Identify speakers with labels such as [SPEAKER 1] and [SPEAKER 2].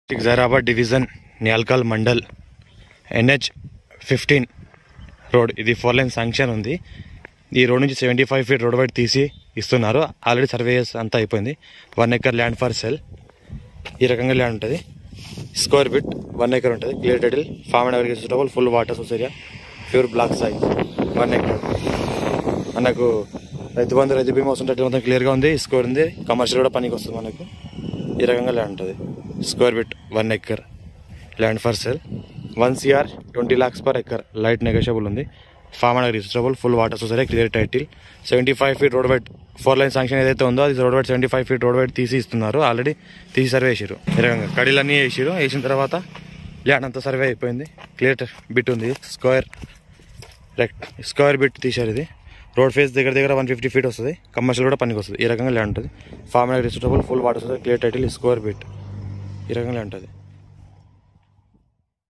[SPEAKER 1] Zaheerabad division Nyalkal mandal NH fifteen road ఇది four line sanction ఉంది ఈ రోడ్ నుంచి seventy five feet road width తీసి ఇస్తున్నారు ఆల్రెడీ సర్వేస్ అంతా అయిపోయింది one acre land for sale ఈ రకంగా ల్యాండ్ ఉంటుంది స్క్వేర్ బిట్ వన్ ఎకర్ ఉంటుంది clear title farm and agriculture full water source area pure block size one acre మనకు రైతు బంధు రైతు బీమా వస్తుంటే మొత్తం క్లియర్గా ఉంది స్కోర్ ఉంది కమర్షియల్ కూడా పనికి వస్తుంది మనకు ఈ రకంగా ల్యాండ్ ఉంటుంది square bit one acre land for sale one CR twenty lakhs per acre light negotiable ఉంది farm and registrable full water society clear title seventy five feet road width four line sanction ఏదైతే ఉందో అది road width seventy five feet road width తీసి ఇస్తున్నారు already తీసి survey వేసారు ఈ రకంగా కడీలన్నీ వేసారు వేసిన తర్వాత ల్యాండ్ అంతా సర్వే అయిపోయింది క్లియర్ బిట్ ఉంది స్క్వేర్ రెక్ట్ స్క్వేర్ బిట్ తీశారు ఇది రోడ్ ఫేస్ దగ్గర దగ్గర వన్ ఫిఫ్టీ ఫీట్ వస్తుంది కమర్షియల్ కూడా పనికి వస్తుంది ఈ రకంగా ల్యాండ్ ఉంటుంది farm and registrable full water వస్తుంది క్లియర్ టైటిల్ స్క్వేర్ బిట్ ఈ రకంగా ల్యాండ్ ఉంటుంది